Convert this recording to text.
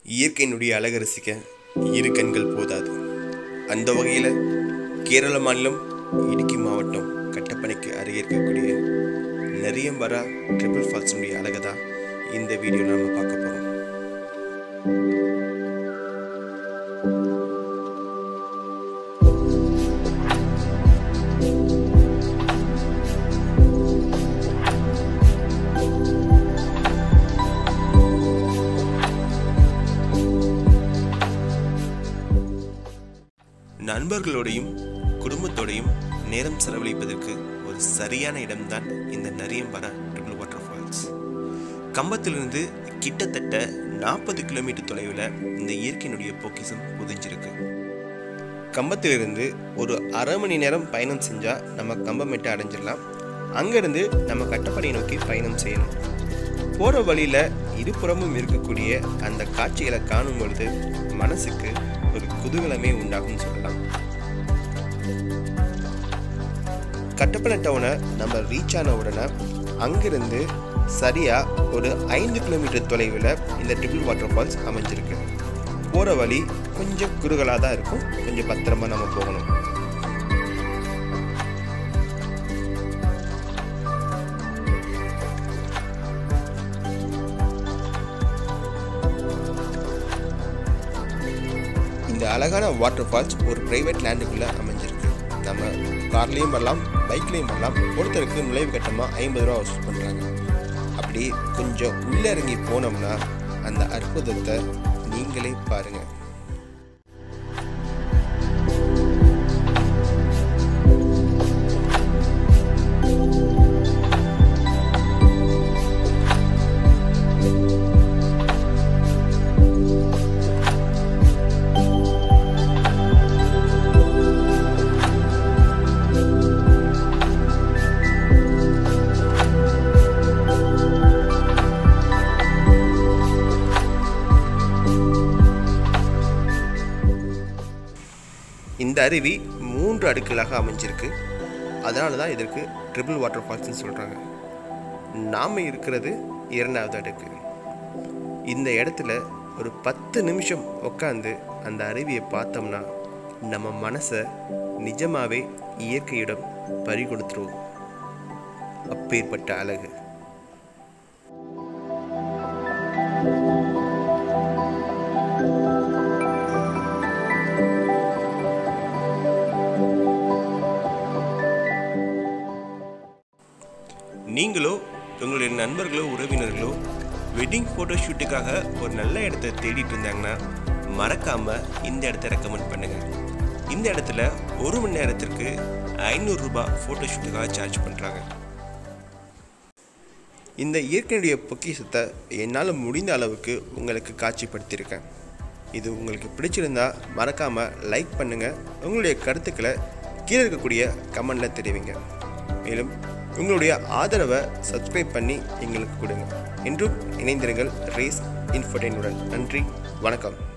இயற்கையினுடைய அழகை ரசிக்க இரு கண்கள் போதாது அந்த வகையில் கேரள மாநிலம் இடுக்கி மாவட்டம் கட்டப்பனைக்கு அருகே இருக்கக்கூடிய நரியம்பரா ட்ரிபிள் ஃபால்ஸினுடைய அழகை தான் இந்த வீடியோவில் நம்ம பார்க்க போகிறோம் நண்பர்களோடையும் குடும்பத்தோடையும் நேரம் செலவழிப்பதற்கு ஒரு சரியான இடம்தான் இந்த நரியம்பரா ட்ரிபிள் வாட்டர் ஃபால்ஸ் கம்பத்திலிருந்து கிட்டத்தட்ட நாற்பது கிலோமீட்டர் தொலைவில் இந்த இயற்கையினுடைய பொக்கிஷம் புதிஞ்சிருக்கு கம்பத்திலிருந்து ஒரு அரை மணி நேரம் பயணம் செஞ்சால் நம்ம கம்பமெட்டை அடைஞ்சிடலாம் அங்கேருந்து நம்ம கட்டப்படையை நோக்கி பயணம் செய்யணும் போகிற வழியில் இருபுறமும் இருக்கக்கூடிய அந்த காட்சிகளை காணும் பொழுது மனசுக்கு ஒரு குதூகலமே உண்டாகும்னு சொல்லலாம் கட்டப்பன டவுனை நம்ம ரீச் ஆன உடனே அங்கிருந்து சரியாக ஒரு ஐந்து கிலோமீட்டர் தொலைவில் இந்த ட்ரிபிள் வாட்டர் ஃபால்ஸ் அமைஞ்சிருக்கு போகிற வழி கொஞ்சம் குறுகலாக தான் இருக்கும் கொஞ்சம் பத்திரமா நம்ம போகணும் இந்த அழகான வாட்டர் ஃபால்ஸ் ஒரு பிரைவேட் லேண்டுக்குள்ளே அமைஞ்சிருக்கு நம்ம கார்லேயும் வரலாம் பைக்லேயும் வரலாம் ஒருத்தருக்கு நுழைவு கட்டமாக ஐம்பது ரூபா வசூல் பண்ணுறாங்க அப்படி கொஞ்சம் உள்ளே இறங்கி போனோம்னா அந்த அற்புதத்தை நீங்களே பாருங்கள் இந்த அருவி மூன்று அடுக்குகளாக அமைஞ்சிருக்கு அதனால தான் இதற்கு ட்ரிபிள் வாட்டர் ஃபால்ஸ்னு சொல்கிறாங்க நாம் இருக்கிறது இரண்டாவது அடுக்கு இந்த இடத்துல ஒரு பத்து நிமிஷம் உட்காந்து அந்த அருவியை பார்த்தோம்னா நம்ம மனசை நிஜமாவே இயற்கையிடம் பறி கொடுத்துருவோம் அப்பேற்பட்ட அழகு நீங்களோ உங்களுடைய நண்பர்களோ உறவினர்களோ வெட்டிங் ஃபோட்டோ ஷூட்டுக்காக ஒரு நல்ல இடத்த தேடிட்டு இருந்தாங்கன்னா மறக்காம இந்த இடத்த ரெக்கமெண்ட் பண்ணுங்க இந்த இடத்துல ஒரு மணி நேரத்திற்கு ஐநூறு ரூபாய் ஃபோட்டோ ஷூட்டுக்காக சார்ஜ் பண்ணுறாங்க இந்த இயற்கையுடைய பொக்கிஷத்தை என்னால் முடிந்த அளவுக்கு உங்களுக்கு காட்சிப்படுத்தியிருக்கேன் இது உங்களுக்கு பிடிச்சிருந்தா மறக்காமல் லைக் பண்ணுங்கள் உங்களுடைய கருத்துக்களை கீழே இருக்கக்கூடிய கமெண்டில் தெரிவிங்க மேலும் உங்களுடைய ஆதரவை சப்ஸ்கிரைப் பண்ணி எங்களுக்கு கொடுங்க என்றும் இணைந்திருங்கள் ரேஸ் இன்ஃபர்டைனுடன் நன்றி வணக்கம்